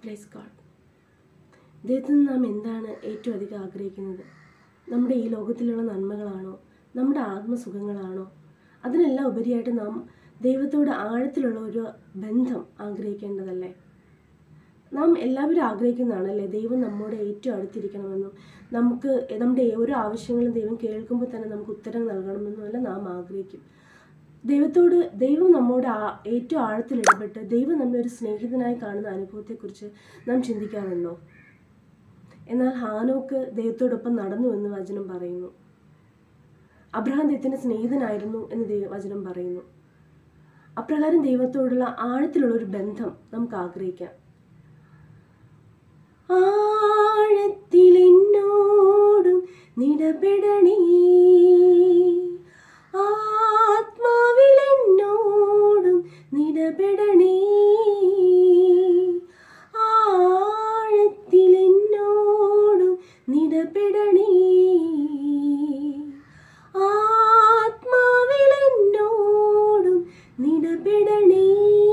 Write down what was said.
place God ദൈവത്തിൽ നിന്ന് നാം എന്താണ് ഏറ്റവും അധികം ആഗ്രഹിക്കുന്നത് നമ്മുടെ ഈ ലോകത്തിലുള്ള നന്മകളാണോ നമ്മുടെ ആത്മസുഖങ്ങളാണോ അതിനെല്ലാം ഉപരിയായിട്ട് നാം ദൈവത്തോട് ആഴത്തിലുള്ള ഒരു ബന്ധം ആഗ്രഹിക്കേണ്ടതല്ലേ നാം എല്ലാവരും ആഗ്രഹിക്കുന്നതാണല്ലേ ദൈവം നമ്മോട് ഏറ്റവും അടുത്തിരിക്കണമെന്നും നമുക്ക് നമ്മുടെ ഓരോ ആവശ്യങ്ങളും ദൈവം കേൾക്കുമ്പോൾ തന്നെ നമുക്ക് ഉത്തരം നൽകണമെന്നുമല്ല നാം ആഗ്രഹിക്കും ദൈവത്തോട് ദൈവം നമ്മോട് ആ ഏറ്റവും ആഴത്തിൽ ഇടപെട്ട് ദൈവം നമ്മെ ഒരു സ്നേഹിതനായി കാണുന്ന അനുഭവത്തെക്കുറിച്ച് നാം ചിന്തിക്കാറുണ്ടോ എന്നാൽ ഹാനോക്ക് ദൈവത്തോടൊപ്പം നടന്നു എന്ന് വചനം പറയുന്നു അബ്രഹാം ദൈവത്തിൻ്റെ സ്നേഹിതനായിരുന്നു എന്ന് ദൈവ വചനം പറയുന്നു അപ്രകാരം ദൈവത്തോടുള്ള ആഴത്തിലുള്ള ഒരു ബന്ധം നമുക്ക് ആഗ്രഹിക്കാം ആഴത്തിലെന്നോടും നിടപെടണേ ആത്മാവിലെന്നോടും നിടപെടണേ ആഴത്തിലെന്നോടും നിടപെടണേ ആത്മാവിലെന്നോടും നിടപെടണേ